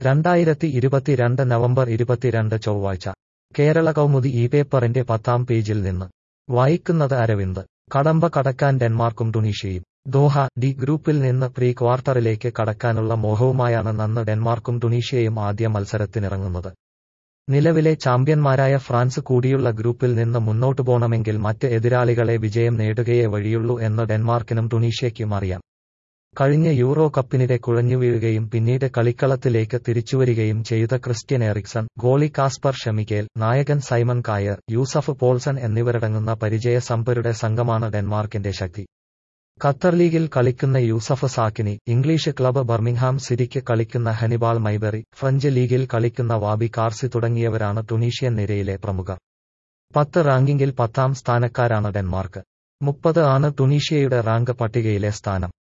രണ്ടായിരത്തി ഇരുപത്തിരണ്ട് നവംബർ ഇരുപത്തിരണ്ട് ചൊവ്വാഴ്ച കേരള കൗമുദി ഈ പേപ്പറിന്റെ പത്താം പേജിൽ നിന്ന് വായിക്കുന്നത് അരവിന്ദ് കടമ്പ കടക്കാൻ ഡെൻമാർക്കും ടുണീഷ്യയും ദോഹ ഡി ഗ്രൂപ്പിൽ നിന്ന് പ്രീ ക്വാർട്ടറിലേക്ക് കടക്കാനുള്ള മോഹവുമായാണ് നന്ന് ഡെൻമാർക്കും ടുണീഷ്യയും ആദ്യ മത്സരത്തിനിറങ്ങുന്നത് നിലവിലെ ചാമ്പ്യന്മാരായ ഫ്രാൻസ് കൂടിയുള്ള ഗ്രൂപ്പിൽ നിന്ന് മുന്നോട്ടു പോണമെങ്കിൽ മറ്റ് എതിരാളികളെ വിജയം നേടുകയേ വഴിയുള്ളൂ എന്ന് ഡെൻമാർക്കിനും ടുണീഷ്യയ്ക്കും അറിയാം കഴിഞ്ഞ യൂറോ കപ്പിനിടെ കുഴഞ്ഞുവീഴുകയും പിന്നീട് കളിക്കളത്തിലേക്ക് തിരിച്ചുവരികയും ചെയ്ത Christian Eriksen goalie Kasper Schmeichel നായകൻ സൈമൺ കായർ യൂസഫ് പോൾസൺ എന്നിവരടങ്ങുന്ന പരിചയസമ്പരുടെ സംഘമാണ് ഡെൻമാർക്കിന്റെ ശക്തി ഖത്തർ ലീഗിൽ കളിക്കുന്ന Yusuf Sakini English club Birmingham സിറ്റിക്ക് കളിക്കുന്ന ഹനിബാൾ മൈബറി ഫ്രഞ്ച് ലീഗിൽ കളിക്കുന്ന വാബി കാർസി തുടങ്ങിയവരാണ് ടുണീഷ്യൻ നിരയിലെ പ്രമുഖർ പത്ത് റാങ്കിങ്ങിൽ പത്താം സ്ഥാനക്കാരാണ് ഡെൻമാർക്ക് മുപ്പത് ആണ് ടുണീഷ്യയുടെ റാങ്ക് പട്ടികയിലെ സ്ഥാനം